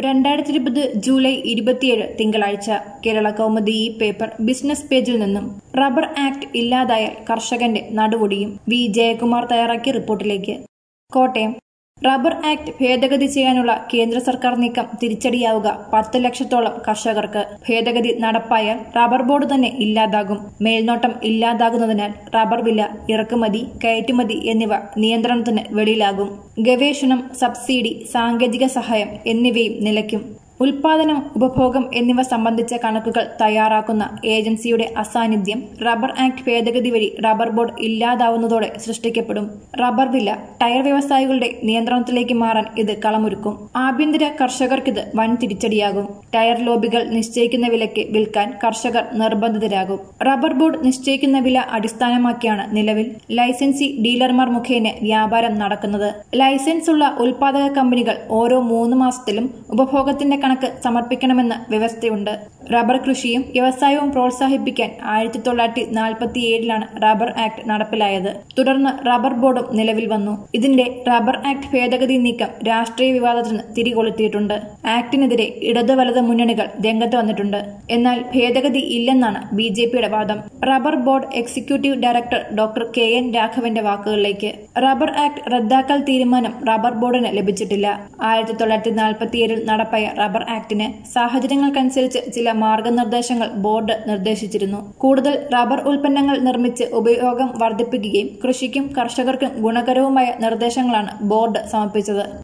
രണ്ടായിരത്തി ഇരുപത് ജൂലൈ ഇരുപത്തിയേഴ് തിങ്കളാഴ്ച കേരള കൗമുദി ഈ പേപ്പർ ബിസിനസ് പേജിൽ നിന്നും റബ്ബർ ആക്ട് ഇല്ലാതായാൽ കർഷകന്റെ നടുവൊടിയും വി ജയകുമാർ തയ്യാറാക്കിയ റിപ്പോർട്ടിലേക്ക് കോട്ടയം റബ്ബർ ആക്ട് ഭേദഗതി ചെയ്യാനുള്ള കേന്ദ്ര സർക്കാർ നീക്കം തിരിച്ചടിയാവുക പത്ത് ലക്ഷത്തോളം കർഷകർക്ക് ഭേദഗതി നടപ്പായാൽ റബ്ബർ ബോർഡ് തന്നെ ഇല്ലാതാകും മേൽനോട്ടം ഇല്ലാതാകുന്നതിനാൽ റബ്ബർ വില ഇറക്കുമതി കയറ്റുമതി എന്നിവ നിയന്ത്രണത്തിന് വെളിയിലാകും ഗവേഷണം സബ്സിഡി സാങ്കേതിക സഹായം എന്നിവയും നിലയ്ക്കും ഉൽപാദനം ഉപഭോഗം എന്നിവ സംബന്ധിച്ച കണക്കുകൾ തയ്യാറാക്കുന്ന ഏജൻസിയുടെ അസാന്നിധ്യം റബ്ബർ ആക്ട് ഭേദഗതി വഴി റബ്ബർ ബോർഡ് ഇല്ലാതാവുന്നതോടെ സൃഷ്ടിക്കപ്പെടും റബ്ബർ വില ടയർ വ്യവസായികളുടെ നിയന്ത്രണത്തിലേക്ക് മാറാൻ ഇത് കളമൊരുക്കും ആഭ്യന്തര കർഷകർക്കിത് വൻ തിരിച്ചടിയാകും ടയർ ലോബികൾ നിശ്ചയിക്കുന്ന വിലയ്ക്ക് വിൽക്കാൻ കർഷകർ നിർബന്ധിതരാകും റബ്ബർ ബോർഡ് നിശ്ചയിക്കുന്ന വില അടിസ്ഥാനമാക്കിയാണ് നിലവിൽ ലൈസൻസി ഡീലർമാർ മുഖേന വ്യാപാരം നടക്കുന്നത് ലൈസൻസ് ഉള്ള ഉൽപാദക കമ്പനികൾ ഓരോ മൂന്ന് മാസത്തിലും ഉപഭോഗത്തിന്റെ കണക്ക് സമർപ്പിക്കണമെന്ന് വ്യവസ്ഥയുണ്ട് റബ്ബർ കൃഷിയും വ്യവസായവും പ്രോത്സാഹിപ്പിക്കാൻ ആയിരത്തി തൊള്ളായിരത്തി നാൽപ്പത്തിയേഴിലാണ് റബ്ബർ ആക്ട് നടപ്പിലായത് തുടർന്ന് റബ്ബർ ബോർഡും നിലവിൽ വന്നു ഇതിന്റെ റബ്ബർ ആക്ട് ഭേദഗതി നീക്കം രാഷ്ട്രീയ വിവാദത്തിന് തിരികൊളുത്തിയിട്ടുണ്ട് ആക്ടിനെതിരെ ഇടത് വലത് മുന്നണികൾ രംഗത്ത് വന്നിട്ടുണ്ട് എന്നാൽ ഭേദഗതി ഇല്ലെന്നാണ് ബി ജെ പിയുടെ വാദം rubber board executive director doctor K N രാഘവന്റെ വാക്കുകളിലേക്ക് റബ്ബർ ആക്ട് റദ്ദാക്കൽ തീരുമാനം റബ്ബർ ബോർഡിന് ലഭിച്ചിട്ടില്ല ആയിരത്തി തൊള്ളായിരത്തി നാൽപ്പത്തിയേഴിൽ നടപ്പായ റബ്ബർ ആക്ടിന് സാഹചര്യങ്ങൾക്കനുസരിച്ച് ചില മാർഗനിർദ്ദേശങ്ങൾ ബോർഡ് നിർദ്ദേശിച്ചിരുന്നു കൂടുതൽ റബ്ബർ ഉൽപ്പന്നങ്ങൾ നിർമ്മിച്ച് ഉപയോഗം വർദ്ധിപ്പിക്കുകയും കൃഷിക്കും കർഷകർക്കും ഗുണകരവുമായ നിർദ്ദേശങ്ങളാണ് ബോർഡ് സമർപ്പിച്ചത്